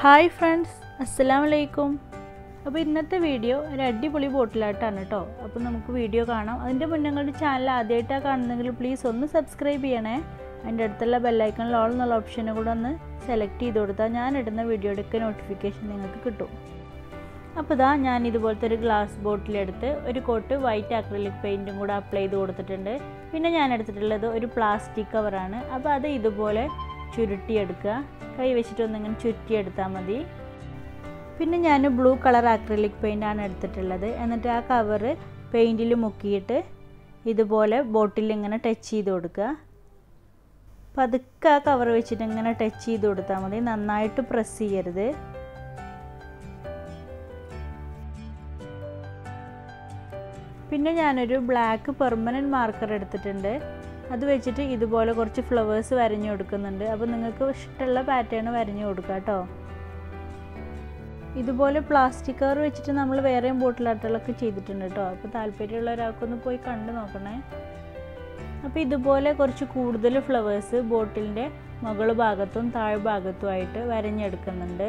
hi friends അസ്സലാം വലൈക്കും അപ്പോൾ ഇന്നത്തെ വീഡിയോ ഒരു അടിപൊളി ബോട്ടിലായിട്ടാണ് കേട്ടോ അപ്പോൾ നമുക്ക് വീഡിയോ കാണാം അതിൻ്റെ മുന്നേ നിങ്ങളുടെ ചാനൽ ആദ്യമായിട്ടാണ് കാണുന്നെങ്കിൽ പ്ലീസ് ഒന്ന് സബ്സ്ക്രൈബ് ചെയ്യണേ അതിൻ്റെ അടുത്തുള്ള ബെല്ലൈക്കണിൽ ഓൾ എന്നുള്ള ഓപ്ഷനും കൂടെ ഒന്ന് സെലക്ട് ചെയ്ത് കൊടുത്താൽ ഞാൻ ഇടുന്ന വീഡിയോയുടെയൊക്കെ നോട്ടിഫിക്കേഷൻ നിങ്ങൾക്ക് കിട്ടും അപ്പോൾ ഇതാ ഞാൻ ഇതുപോലത്തെ ഒരു ഗ്ലാസ് ബോട്ടിലെടുത്ത് ഒരു കോട്ട് വൈറ്റ് അക്രലിക് പെയിൻറ്റും കൂടെ അപ്ലൈ ചെയ്ത് കൊടുത്തിട്ടുണ്ട് പിന്നെ ഞാൻ എടുത്തിട്ടുള്ളത് ഒരു പ്ലാസ്റ്റിക് കവറാണ് അപ്പോൾ അത് ഇതുപോലെ ചുരുട്ടിയെടുക്കുക കൈ വെച്ചിട്ടൊന്നിങ്ങനെ ചുരുട്ടിയെടുത്താൽ മതി പിന്നെ ഞാൻ ബ്ലൂ കളർ അക്രലിക് പെയിൻ്റാണ് എടുത്തിട്ടുള്ളത് എന്നിട്ട് ആ കവറ് പെയിൻറ്റിൽ മുക്കിയിട്ട് ഇതുപോലെ ബോട്ടിൽ ഇങ്ങനെ ടച്ച് ചെയ്ത് കൊടുക്കുക പതുക്കെ ആ കവർ വെച്ചിട്ട് ഇങ്ങനെ ടച്ച് ചെയ്ത് കൊടുത്താൽ മതി നന്നായിട്ട് പ്രസ് ചെയ്യരുത് പിന്നെ ഞാനൊരു ബ്ലാക്ക് പെർമനൻറ്റ് മാർക്കർ എടുത്തിട്ടുണ്ട് അത് വെച്ചിട്ട് ഇതുപോലെ കുറച്ച് ഫ്ലവേഴ്സ് വരഞ്ഞു കൊടുക്കുന്നുണ്ട് അപ്പോൾ നിങ്ങൾക്ക് ഇഷ്ടമുള്ള പാറ്റേൺ വരഞ്ഞു കൊടുക്കുക കേട്ടോ ഇതുപോലെ പ്ലാസ്റ്റിക് കവർ വെച്ചിട്ട് നമ്മൾ വേറെയും ബോട്ടിലാട്ടുകളൊക്കെ ചെയ്തിട്ടുണ്ട് കേട്ടോ അപ്പോൾ താല്പര്യമുള്ള ഒരാൾക്കൊന്ന് പോയി കണ്ടു നോക്കണേ അപ്പോൾ ഇതുപോലെ കുറച്ച് കൂടുതൽ ഫ്ലവേഴ്സ് ബോട്ടിലിൻ്റെ മുകൾ ഭാഗത്തും താഴ് ഭാഗത്തുമായിട്ട് വരഞ്ഞെടുക്കുന്നുണ്ട്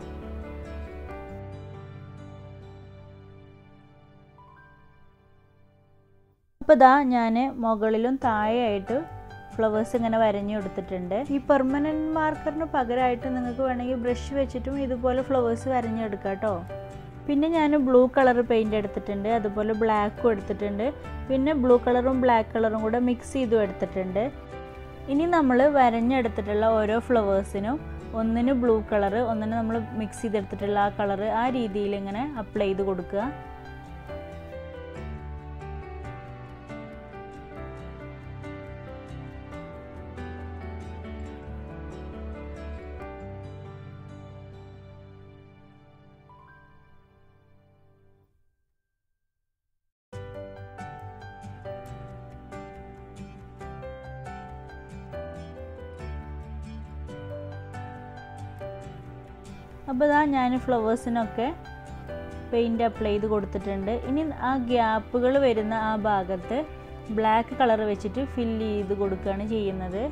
അപ്പോൾ ഇതാ ഞാൻ മുകളിലും താഴെയായിട്ട് ഫ്ലവേഴ്സ് ഇങ്ങനെ വരഞ്ഞു കൊടുത്തിട്ടുണ്ട് ഈ പെർമനൻറ്റ് മാർക്കറിന് പകരമായിട്ട് നിങ്ങൾക്ക് വേണമെങ്കിൽ ബ്രഷ് വെച്ചിട്ടും ഇതുപോലെ ഫ്ലവേഴ്സ് വരഞ്ഞെടുക്കാം കേട്ടോ പിന്നെ ഞാൻ ബ്ലൂ കളർ പെയിൻ്റ് എടുത്തിട്ടുണ്ട് അതുപോലെ ബ്ലാക്കും എടുത്തിട്ടുണ്ട് പിന്നെ ബ്ലൂ കളറും ബ്ലാക്ക് കളറും കൂടെ മിക്സ് ചെയ്തും എടുത്തിട്ടുണ്ട് ഇനി നമ്മൾ വരഞ്ഞെടുത്തിട്ടുള്ള ഓരോ ഫ്ലവേഴ്സിനും ഒന്നിന് ബ്ലൂ കളർ ഒന്നിന് നമ്മൾ മിക്സ് ചെയ്തെടുത്തിട്ടുള്ള ആ കളർ ആ രീതിയിൽ ഇങ്ങനെ അപ്ലൈ ചെയ്ത് കൊടുക്കുക അപ്പോൾ ഇതാ ഞാൻ ഫ്ലവേഴ്സിനൊക്കെ പെയിൻറ്റ് അപ്ലൈ ചെയ്ത് കൊടുത്തിട്ടുണ്ട് ഇനി ആ ഗ്യാപ്പുകൾ വരുന്ന ആ ഭാഗത്ത് ബ്ലാക്ക് കളർ വെച്ചിട്ട് ഫില്ല് ചെയ്ത് കൊടുക്കുകയാണ് ചെയ്യുന്നത്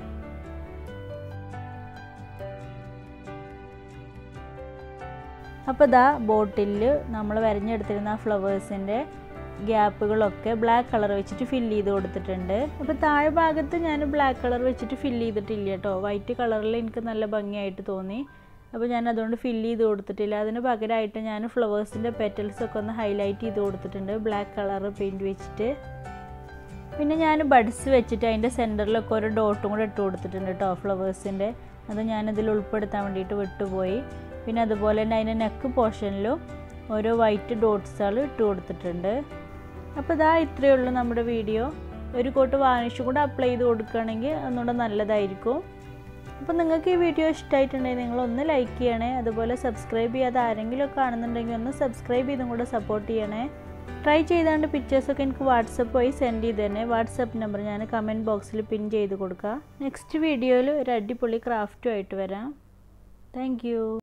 അപ്പോൾ ഇതാ ബോട്ടിലിൽ നമ്മൾ വരഞ്ഞെടുത്തിരുന്ന ആ ഫ്ലവേഴ്സിൻ്റെ ഗ്യാപ്പുകളൊക്കെ ബ്ലാക്ക് കളർ വെച്ചിട്ട് ഫില്ല് ചെയ്ത് കൊടുത്തിട്ടുണ്ട് അപ്പോൾ താഴെ ഭാഗത്ത് ഞാൻ ബ്ലാക്ക് കളർ വെച്ചിട്ട് ഫില്ല് ചെയ്തിട്ടില്ല കേട്ടോ വൈറ്റ് കളറിൽ എനിക്ക് നല്ല ഭംഗിയായിട്ട് തോന്നി അപ്പോൾ ഞാൻ അതുകൊണ്ട് ഫില്ല് ചെയ്ത് കൊടുത്തിട്ടില്ല അതിന് പകരമായിട്ട് ഞാൻ ഫ്ലവേഴ്സിൻ്റെ പെറ്റൽസ് ഒക്കെ ഒന്ന് ഹൈലൈറ്റ് ചെയ്ത് കൊടുത്തിട്ടുണ്ട് ബ്ലാക്ക് കളർ പെയിൻറ്റ് വെച്ചിട്ട് പിന്നെ ഞാൻ ബഡ്സ് വെച്ചിട്ട് അതിൻ്റെ സെൻറ്ററിലൊക്കെ ഒരു ഡോട്ടും കൂടെ ഇട്ട് കൊടുത്തിട്ടുണ്ട് കേട്ടോ ഫ്ലവേഴ്സിൻ്റെ അത് ഞാനിതിൽ ഉൾപ്പെടുത്താൻ വേണ്ടിയിട്ട് വിട്ടുപോയി പിന്നെ അതുപോലെ തന്നെ അതിൻ്റെ നെക്ക് പോർഷനിലും ഓരോ വൈറ്റ് ഡോട്ട്സുകൾ ഇട്ട് കൊടുത്തിട്ടുണ്ട് അപ്പോൾ ഇതാ ഇത്രയേ ഉള്ളൂ നമ്മുടെ വീഡിയോ ഒരു കോട്ട് വാനിഷും കൂടെ അപ്ലൈ ചെയ്ത് കൊടുക്കുകയാണെങ്കിൽ ഒന്നുകൂടെ നല്ലതായിരിക്കും അപ്പോൾ നിങ്ങൾക്ക് ഈ വീഡിയോ ഇഷ്ടമായിട്ടുണ്ടെങ്കിൽ നിങ്ങൾ ഒന്ന് ലൈക്ക് ചെയ്യണേ അതുപോലെ സബ്സ്ക്രൈബ് ചെയ്യാതെ ആരെങ്കിലും ഒക്കെ കാണുന്നുണ്ടെങ്കിൽ ഒന്ന് സബ്സ്ക്രൈബ് ചെയ്തും കൂടെ സപ്പോർട്ട് ചെയ്യണേ ട്രൈ ചെയ്താണ്ട് പിക്ചേഴ്സൊക്കെ എനിക്ക് വാട്സപ്പ് വഴി സെൻഡ് ചെയ്ത് തന്നെ വാട്സപ്പ് നമ്പർ ഞാൻ കമൻറ്റ് ബോക്സിൽ പിൻ ചെയ്ത് കൊടുക്കുക നെക്സ്റ്റ് വീഡിയോയിൽ ഒരു അടിപൊളി ക്രാഫ്റ്റുമായിട്ട് വരാം താങ്ക്